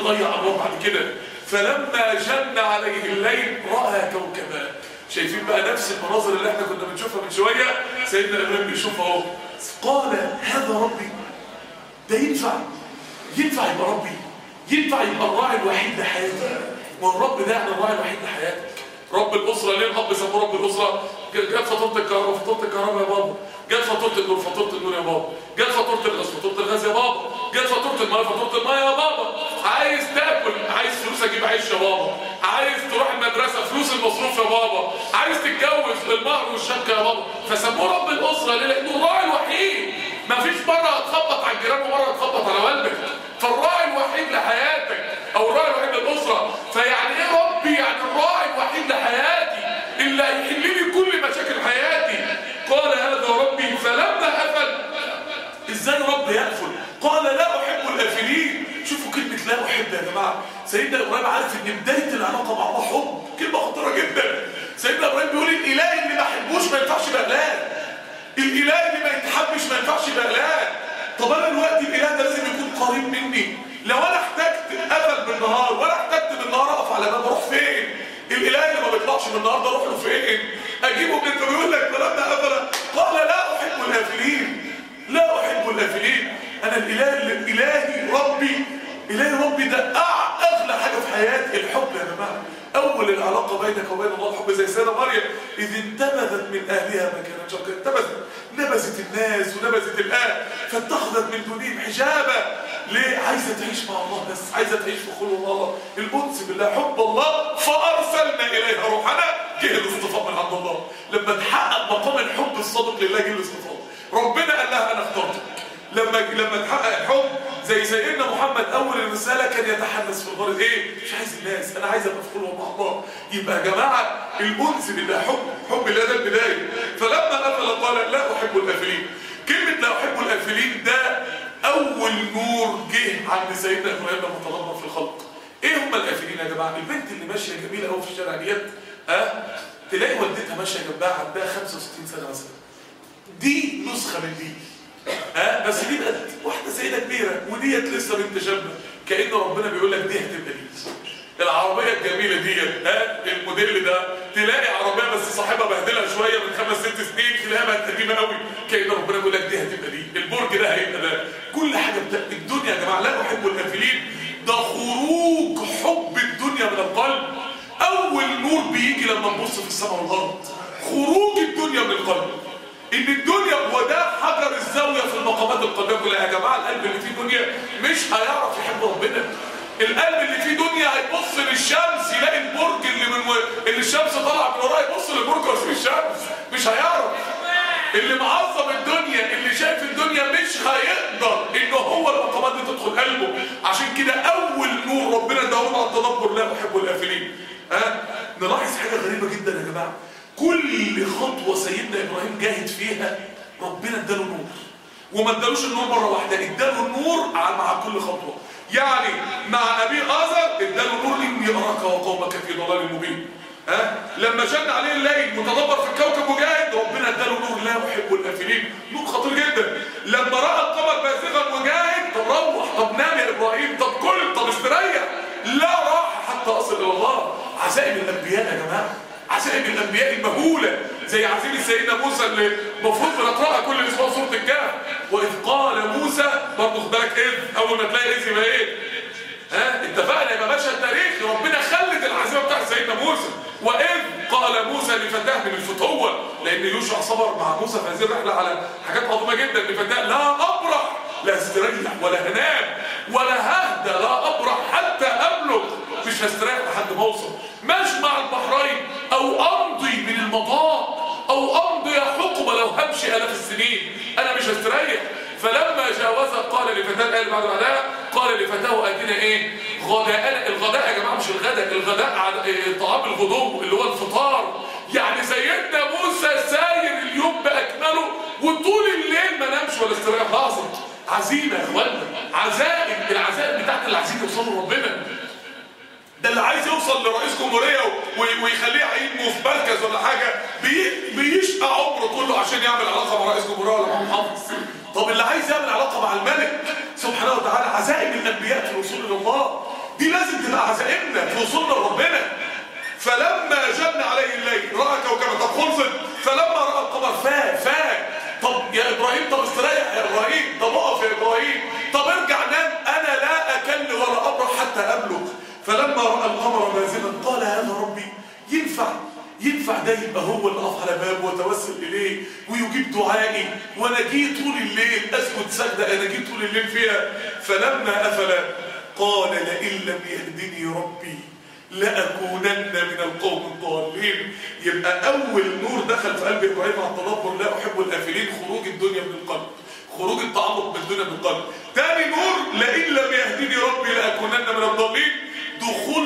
Speaker 1: تضيع الله بعد كده فلما جن عليه الليل راى كوكبا شايفين بقى نفس المناظر اللي احنا كنا بنشوفها من شويه سيدنا ابراهيم بيشوفها اهو قال هذا ربي ده ينفع ينفع يبقى ربي ينفع يبقى الراعي الوحيد لحياتي والرب ده يعني الراعي الوحيد لحياتك رب الاسره ليه الاب سموه رب الاسره جت فاتوره الكهرباء فاتوره الكهرباء يا بابا جت فاتوره النور فاتوره النور يا بابا جت فاتوره الغاز فاتوره الغاز يا بابا جت فاتوره الميه فاتوره الميه يا بابا عايز تاكل عايز فلوس اجيب عيش يا بابا عايز تروح المدرسه فلوس المصروف يا بابا عايز تتجوز المهر والشبكه يا بابا فسموه رب الاسره ليه لانه الراعي الوحيد مفيش مره هتخبط على الجيران ومره هتخبط على والدك فالراعي الوحيد لحياتك او الراعي الوحيد للاسره فيعني ايه ربي يعني الراعي الوحيد لحياتي اللي هيحل لي كل مشاكل حياتي قال هذا ربي فلما قفل ازاي رب يقفل قال لا احب الافلين شوفوا كلمه لا احب يا جماعه سيدنا ابراهيم عارف ان بدايه العلاقه مع الله حب كلمه خطيره جدا سيدنا ابراهيم بيقول الاله اللي ما احبوش ما ينفعش يبقى اله الاله اللي ما يتحبش ما ينفعش يبقى اله طب انا دلوقتي الاله ده لازم يكون قريب مني لو انا احتجت قفل بالنهار ولا احتجت بالنهار اقف على باب اروح فين الاله اللي ما بيطلعش من النهار ده اروح له فين اجيبه من انت بيقول لك فلما قفل قال لا احب الافلين لا احب الافلين انا الاله اللي الهي ربي الهي ربي ده أع- اغلى حاجه في حياتي الحب يا جماعه اول العلاقه بينك وبين الله الحب زي سيدة مريم اذ انتبذت من اهلها مكانا شرقا انتبذت نبذت الناس ونبذت الاهل فاتخذت من دونهم حجابا ليه عايزه تعيش مع الله بس عايزه تعيش في خلق الله الانس بالله حب الله فارسلنا اليها روحنا جه الاصطفاء من عند الله لما تحقق مقام الحب الصادق لله جه الاصطفاء ربنا قال لها انا اخترتك لما لما تحقق الحب زي سيدنا محمد اول الرساله كان يتحدث في الغرض ايه مش عايز الناس انا عايز ابقى في خلوه مع الله يبقى يا جماعه الانس بالله حب حب الله ده البدايه فلما قفل قال لا احب الافلين كلمه لا احب الافلين ده اول نور جه عند سيدنا ابراهيم لما تدبر في الخلق ايه هم الافلين يا جماعه البنت اللي ماشيه جميله قوي في الشارع ديت اه تلاقي والدتها ماشيه جنبها عندها 65 سنه مثلا دي نسخه من دي ها بس دي بقت واحده سيده كبيره وديت لسه بنت شابه كان ربنا بيقول لك دي هتبقى دي العربيه الجميله ديت ها الموديل ده تلاقي عربيه بس صاحبها بهدلها شويه من خمس ست سنين تلاقيها بقت قديمه قوي كان ربنا بيقول لك دي هتبقى دي البرج ده هيبقى ده كل حاجه بتاع الدنيا يا جماعه لا احب الافلين ده خروج حب الدنيا من القلب اول نور بيجي لما نبص في السماء والارض خروج الدنيا من القلب ان الدنيا وده حجر الزاويه في المقامات القلبيه كلها يا جماعه القلب اللي فيه دنيا مش هيعرف يحب ربنا القلب اللي فيه دنيا هيبص للشمس يلاقي البرج اللي من و... اللي الشمس طالعه من وراه يبص للبرج وسط الشمس مش هيعرف اللي معظم الدنيا اللي شايف الدنيا مش هيقدر ان هو المقامات دي تدخل قلبه عشان كده اول نور ربنا اداله على التدبر لا احب الافلين ها نلاحظ حاجه غريبه جدا يا جماعه كل خطوه سيدنا ابراهيم جاهد فيها ربنا اداله نور وما ادالوش النور مره واحده اداله النور مع كل خطوه يعني مع ابي غازر اداله نور اني اراك وقومك في ضلال مبين ها لما شد عليه الليل متدبر في الكوكب وجاهد ربنا اداله نور لا يحب الافلين نور خطير جدا لما راى القمر بازغا وجاهد طب روح طب نام يا ابراهيم طب كل طب استريح لا راح حتى اصل الى الله عزائم الانبياء يا جماعه عزائم الانبياء المهوله زي عزيمه سيدنا موسى اللي المفروض بنقراها كل اسبوع سوره الكهف واذ قال موسى برضه خد بالك اذ اول ما تلاقي اذ يبقى ايه ها اتفقنا يبقى ماشي التاريخ ربنا خلت العزيمه بتاعت سيدنا موسى واذ قال موسى لفتاه من الفتوه لان يوشع صبر مع موسى في هذه الرحله على حاجات عظيمه جدا لفتاه لا ابرح لا استريح ولا هنام ولا ههدى لا ابرح حتى ابلغ مش هستريح لحد ما اوصل مجمع البحرين او امضي من المضاء او امضي حقبه لو همشي الاف السنين انا مش هستريح فلما جاوزها قال لفتاه قال بعد بعدها قال لفتاه اتينا ايه غداء الغداء يا جماعه مش الغداء الغداء على إيه طعام الغدو اللي هو الفطار يعني سيدنا موسى ساير اليوم باكمله وطول الليل ما نامش ولا استريح لحظه عزيمه يا اخوانا عزائم العزائم بتاعت اللي عايزين يوصلوا لربنا ده اللي عايز يوصل لرئيس جمهوريه ويخليه يعينه في مركز ولا حاجه بي بيشقى عمره كله عشان يعمل علاقه مع رئيس جمهوريه ولا مع محافظ طب اللي عايز يعمل علاقه مع الملك سبحانه وتعالى عزائم الانبياء في الوصول الى الله
Speaker 2: دي لازم تبقى عزائمنا في وصولنا لربنا فلما جن عليه الليل راى كوكبا طب خلصت فلما راى القمر فاق فاق طب يا ابراهيم طب استريح يا ابراهيم طب اقف يا ابراهيم طب ارجع نام انا لا اكل ولا ابرح حتى ابلغ فلما راى القمر بازغا قال هذا ربي ينفع ينفع ده يبقى هو اللي اقف على بابه واتوسل اليه ويجيب دعائي وانا جيت طول الليل اسجد سجده انا جيت طول الليل فيها فلما افل قال لئن لم يهدني ربي لأكونن من القوم الضالين يبقى أول نور دخل في قلب إبراهيم على التدبر لا أحب الآفلين خروج الدنيا من القلب خروج التعلق بالدنيا من القلب تاني نور لئن لم يهدني ربي لأكونن من الضالين دخول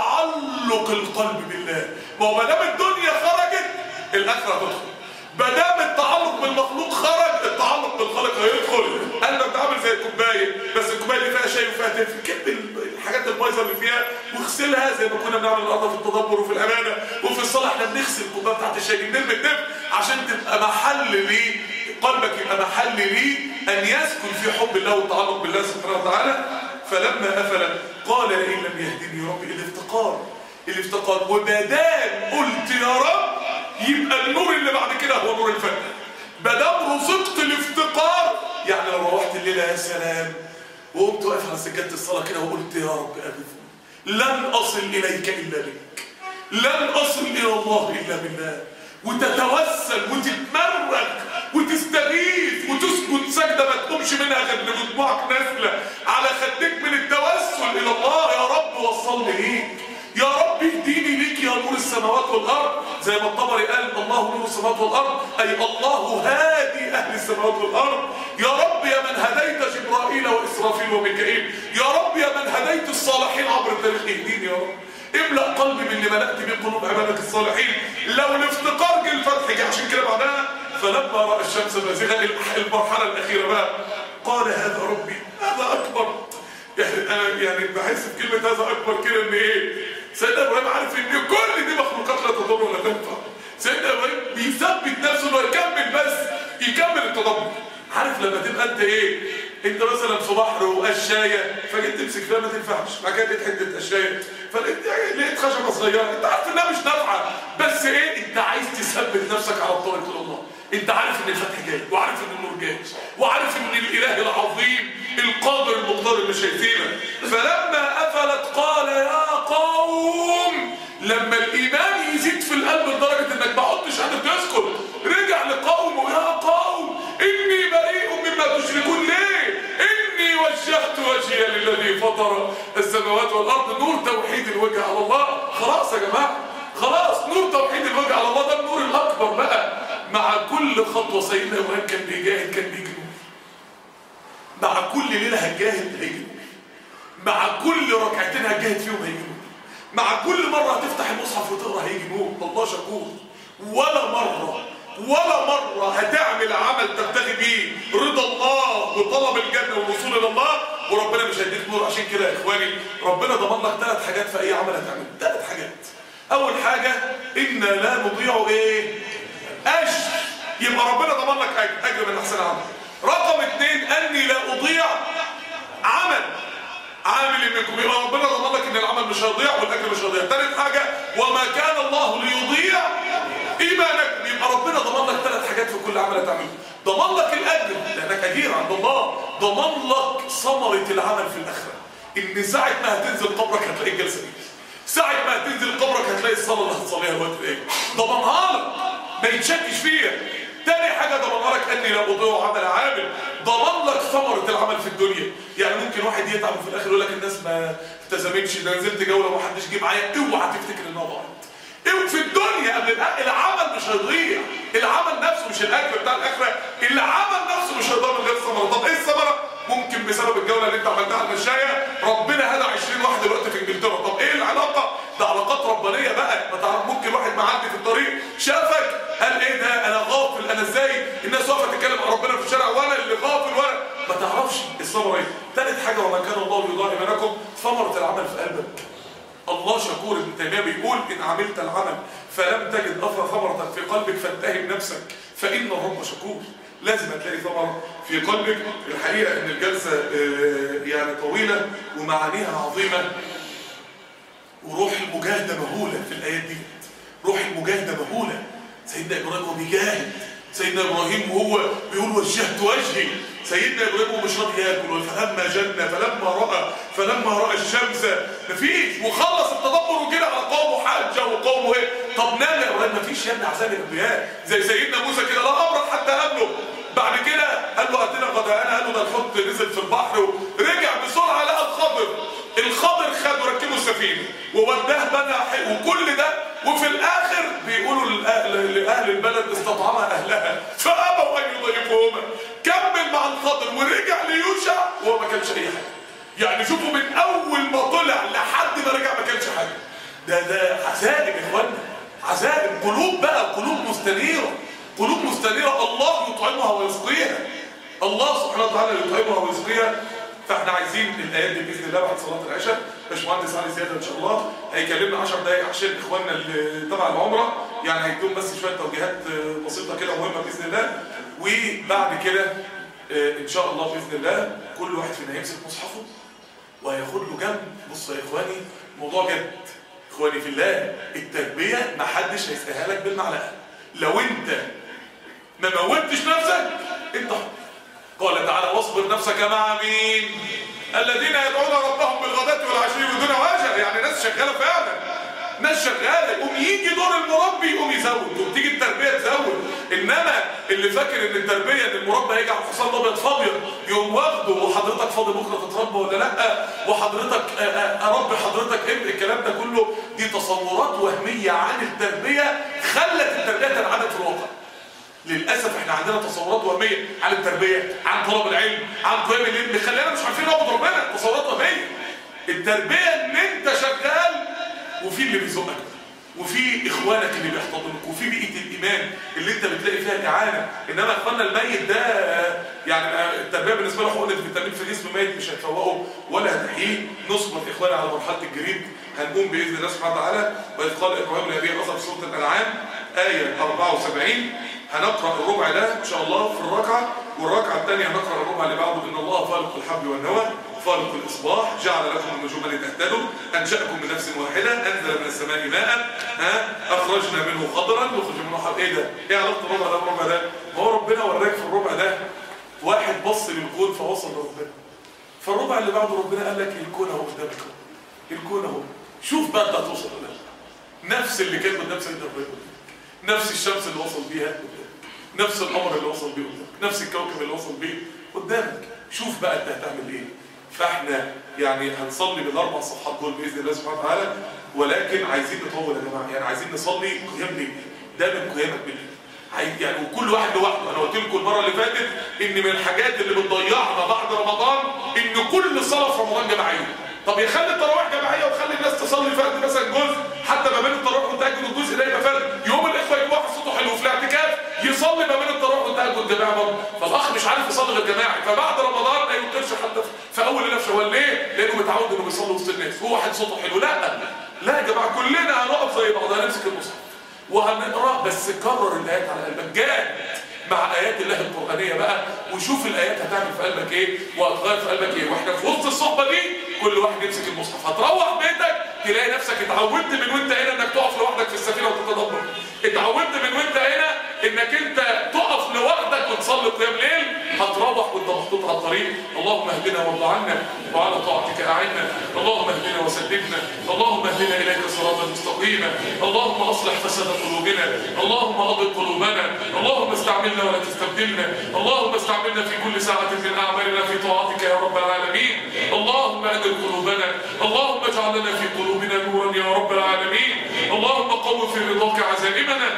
Speaker 2: تعلق القلب بالله ما هو ما دام الدنيا خرجت الآخرة هتدخل ما دام التعلق بالمخلوق خرج التعلق بالخالق هيدخل قلبك عامل زي الكوبايه بس الكوبايه دي فيها شاي وفيها تلف كب الحاجات البايظه اللي فيها واغسلها زي ما كنا بنعمل النهارده في التدبر وفي الامانه وفي الصلاه احنا بنغسل الكوبايه بتاعت الشاي دي بنرمي الدب عشان تبقى محل ليه قلبك يبقى محل ليه ان يسكن في حب الله والتعلق بالله سبحانه وتعالى فلما افل قال لئن لم يهدني ربي الافتقار الافتقار وبدام قلت يا رب يبقى النور اللي بعد كده هو نور الفجر بدام رزقت الافتقار يعني لو روحت الليله يا سلام وقمت واقف على سجاده الصلاه كده وقلت يا رب اغثني لن اصل اليك الا بك لن اصل الى الله الا بالله وتتوسل وتتمرك وتستغيث وتسجد سجده ما تقومش منها غير لمجموعك نازله على خدك من التوسل الى الله يا رب وصلني ليك يا رب اهديني ليك يا نور السماوات والارض زي ما الطبري قال الله نور السماوات والارض اي الله هادي اهل السماوات والارض يا رب يا من هديت جبرائيل واسرافيل وميكائيل يا رب يا من هديت الصالحين عبر التاريخ اهديني يا رب املا قلبي من اللي ملأت به قلوب عبادك الصالحين لو الافتقار جه الفتح جه عشان كده بعدها فلما راى الشمس بازغه المرحله الاخيره بقى قال هذا ربي هذا اكبر يعني انا يعني بحس بكلمه هذا اكبر كده ان ايه سيدنا ابراهيم عارف ان كل دي مخلوقات لا تضر ولا تنفع سيدنا ابراهيم بيثبت نفسه انه يكمل بس يكمل التدبر عارف لما تبقى انت ايه انت مثلا في بحر وقشايه فجيت تمسك فيها ما تنفعش بعد كده لقيت حته قشايه فلقيت لقيت خشبه صغيره انت عارف انها مش نافعه بس ايه انت عايز تثبت نفسك على الطريق الى الله انت عارف ان الفتح جاي وعارف ان النور جاي وعارف ان الاله العظيم القادر المقتدر اللي شايفينك فلما افلت قال يا قوم لما الايمان يزيد في القلب لدرجه انك ما عدتش قادر تسكت رجع لقومه يا قوم اني بريء مما تشركون ليه اني وجهت وجهي للذي فطر السماوات والارض نور توحيد الوجه على الله خلاص يا جماعه خلاص نور توحيد الوجه على الله ده النور الاكبر بقى مع كل خطوه سيدنا ابراهيم كان بيجاهد كان بيجي نور مع كل ليله هتجاهد هيجي نور مع كل ركعتين هتجاهد فيهم هيجي نور مع كل مره هتفتح المصحف وتقرا هيجي نور الله شكور ولا مره ولا مرة هتعمل عمل تبتغي بيه رضا الله وطلب الجنة والوصول إلى الله وربنا مش هيديك نور عشان كده يا إخواني ربنا ضمن لك ثلاث حاجات في أي عمل هتعمله ثلاث حاجات أول حاجة إنا لا نضيع إيه؟ أجر يبقى ربنا ضمن لك أجر أجر من أحسن عمل رقم اثنين أني لا أضيع عمل عامل منكم يبقى ربنا ضمن لك ان العمل مش هيضيع والاجر مش هيضيع ثالث حاجه وما كان الله ليضيع ايمانكم يبقى ربنا ضمن لك ثلاث حاجات في كل عمل هتعمله ضمن لك الاجر لانك اجير عند الله ضمن لك ثمره العمل في الاخره ان ساعه ما هتنزل قبرك هتلاقي الجلسه دي ساعه ما هتنزل قبرك هتلاقي الصلاه اللي هتصليها الوقت ايه ضمنها لك ما يتشكش فيها تاني حاجة ضمنها لك اني لا اضيع عمل عامل ضمن لك ثمرة العمل في الدنيا يعني ممكن واحد يتعب وفي الاخر يقول لك الناس ما التزمتش ده نزلت جولة ومحدش جه معايا اوعى تفتكر انها ضاعت اوعى في الدنيا قبل الأ- العمل مش هيضيع العمل نفسه مش الاجر بتاع الاخرة العمل نفسه مش هيضيع من غير ثمرة طب ايه الثمرة ممكن بسبب الجولة اللي انت عملتها على المشاية ربنا هدى 20 واحد دلوقتي في انجلترا طب ايه العلاقة ده علاقات ربانية بقى ما تعرف ممكن واحد معدي في الطريق شافك قال ايه ده انا غافل انا ازاي الناس واقفه تتكلم عن ربنا في الشارع وانا اللي غافل وانا ما تعرفش الثمره ايه ثالث حاجه وما كان الله ليضيع ايمانكم ثمره العمل في قلبك الله شكور ابن تيميه بيقول ان عملت العمل فلم تجد اثر ثمره في قلبك فاتهم نفسك فان الرب شكور لازم هتلاقي ثمره في قلبك الحقيقه ان الجلسه آه، يعني طويله ومعانيها عظيمه وروح المجاهدة مهولة في الآيات دي روح المجاهدة مهولة سيدنا إبراهيم وهو بيجاهد سيدنا إبراهيم وهو بيقول وجهت وجهي سيدنا إبراهيم وهو مش راضي ياكل فلما جن فلما رأى فلما رأى الشمس مفيش وخلص التدبر وكده على قومه حجة وقومه ايه طب نام يا إبراهيم مفيش يا ابني عذاب الأنبياء زي سيدنا موسى كده لا أبرح حتى قبله بعد كده قال له اتنا غداءنا قال له ده الحوت نزل في البحر ورجع بسرعه لقى الخضر الخضر خد وركبه السفينه ووداه بنى حي- وكل ده وفي الاخر بيقولوا لأهل, لاهل البلد استطعم اهلها فابوا ان يضيفوهما كمل مع الخضر ورجع ليوشع وهو ما كانش اي حاجه يعني شوفوا من اول ما طلع لحد ما رجع ما كانش حاجه ده ده عذاب يا اخوانا عذاب قلوب بقى قلوب مستنيره قلوب مستنيره الله يطعمها ويسقيها الله سبحانه وتعالى يطعمها ويسقيها فاحنا عايزين الايات دي باذن الله بعد صلاه العشاء باشمهندس علي زياده ان شاء الله هيكلمنا 10 دقائق عشان اخواننا اللي تبع العمره يعني هيدوم بس شويه توجيهات آه، بسيطه كده مهمه باذن الله وبعد كده آه، ان شاء الله باذن الله كل واحد فينا هيمسك مصحفه وهياخد له جنب بص يا اخواني موضوع جد اخواني في الله التربيه ما حدش هيسقيها لك بالمعلقه لو انت ما موتش نفسك انت حر. قال تعالى واصبر نفسك مع مين الذين يدعون ربهم بالغداة والعشي بدون وجه يعني ناس شغاله فعلا ناس شغاله يقوم يجي دور المربي يقوم يزود وتيجي التربيه تزود انما اللي فاكر ان التربيه ان المربي هيجي على الحصان الابيض فابيض يقوم واخده وحضرتك فاضي بكره تتربى ولا لا وحضرتك آه، آه، اربي حضرتك ابن الكلام ده كله دي تصورات وهميه عن التربيه خلت التربيه تنعدم في الواقع للاسف احنا عندنا تصورات وهميه عن التربيه عن طلب العلم عن قيام العلم خلينا مش عارفين نعبد ربنا تصورات وهميه التربيه ان انت شغال وفي اللي بيزقك وفي اخوانك اللي بيحتضنك وفي بيئه الايمان اللي انت بتلاقي فيها الاعانه انما اخواننا الميت ده آه، يعني آه، التربيه بالنسبه له حقن الفيتامين في جسم ميت مش هتفوقه ولا هتحييه نصبر اخواننا على مرحله الجريد هنقوم باذن الله سبحانه وتعالى واذ قال ابراهيم لابيه الاثر في سوره الانعام ايه 74 هنقرا الربع ده ان شاء الله في الركعه والركعه الثانيه هنقرا الربع اللي بعده ان الله خالق الحب والنوى خالق الاصباح جعل لكم النجوم لتهتدوا انشاكم من نفس واحده انزل من السماء ماء ها اخرجنا منه خضرا نخرج منه حب ايه ده؟ ايه علاقه الربع ده بالربع ده؟ ما هو ربنا وراك في الربع ده واحد بص للكون فوصل لربنا فالربع اللي بعده ربنا قال لك الكون اهو قدامك اهو. الكون اهو شوف بقى انت هتوصل ولا لا نفس اللي كان قدام سيدنا ابراهيم نفس الشمس اللي وصل بيها قدامك نفس القمر اللي وصل بيه قدامك نفس الكوكب اللي وصل بيه قدامك شوف بقى انت هتعمل ايه فاحنا يعني هنصلي بالاربع صفحات دول باذن الله سبحانه وتعالى ولكن عايزين نطول يا جماعه يعني عايزين نصلي قيام ليل ده من قيامك بالليل عايز- يعني وكل واحد لوحده انا قلت لكم المره اللي فاتت ان من الحاجات اللي بتضيعنا بعد رمضان ان كل صلاه في رمضان جماعيه طب يخلي التراويح جماعيه وخلي الناس تصلي فرد مثلا جزء حتى ما بين التراويح والتهجد الجزء ده يبقى فرد يوم الاخوه يبقى واحد صوته حلو في الاعتكاف يصلي ما بين التراويح والتهجد جماعي برضه فالاخ مش عارف يصلي غير جماعي فبعد رمضان ما ينكرش حتى في اول ليله في شوال ليه؟ لانه متعود انه بيصلي وسط الناس هو واحد صوته حلو لا لا يا جماعه كلنا هنقف زي بعض هنمسك المصحف وهنقرا بس كرر الايات على قلبك جاهد مع ايات الله القرانيه بقى وشوف الايات هتعمل في قلبك ايه وهتغير في قلبك ايه واحنا في وسط الصحبه دي كل واحد يمسك المصحف هتروح بيتك تلاقي نفسك اتعودت من وانت هنا انك تقف لوحدك في السفينه وتتدبر اتعودت من وانت هنا انك انت تقف لوحدك وتصلي قيام ليل هتروح وانت محطوط على الطريق اللهم اهدنا وارض عنا وعلى طاعتك اعنا اللهم اهدنا وسددنا اللهم اهدنا اليك صراطا مستقيما اللهم اصلح فساد قلوبنا اللهم اضل قلوبنا اللهم استعملنا ولا تستبدلنا اللهم استعملنا في كل ساعه من اعمالنا في طاعتك يا رب العالمين اللهم اهدل قلوبنا اللهم اجعل لنا في قلوبنا نورا يا رب العالمين اللهم قو في رضاك عزائمنا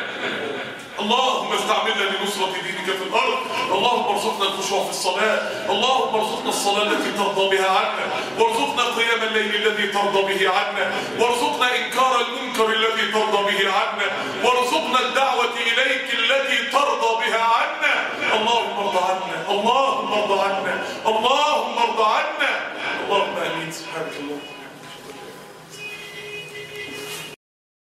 Speaker 2: اللهم استعملنا لنصرة دينك في الأرض اللهم ارزقنا الخشوع في الصلاة اللهم ارزقنا الصلاة التي ترضى بها عنا وارزقنا قيام الليل الذي ترضى به عنا وارزقنا إنكار المنكر الذي ترضى به عنا وارزقنا الدعوة إليك التي ترضى بها عنا اللهم ارضى عنا اللهم ارضى عنا اللهم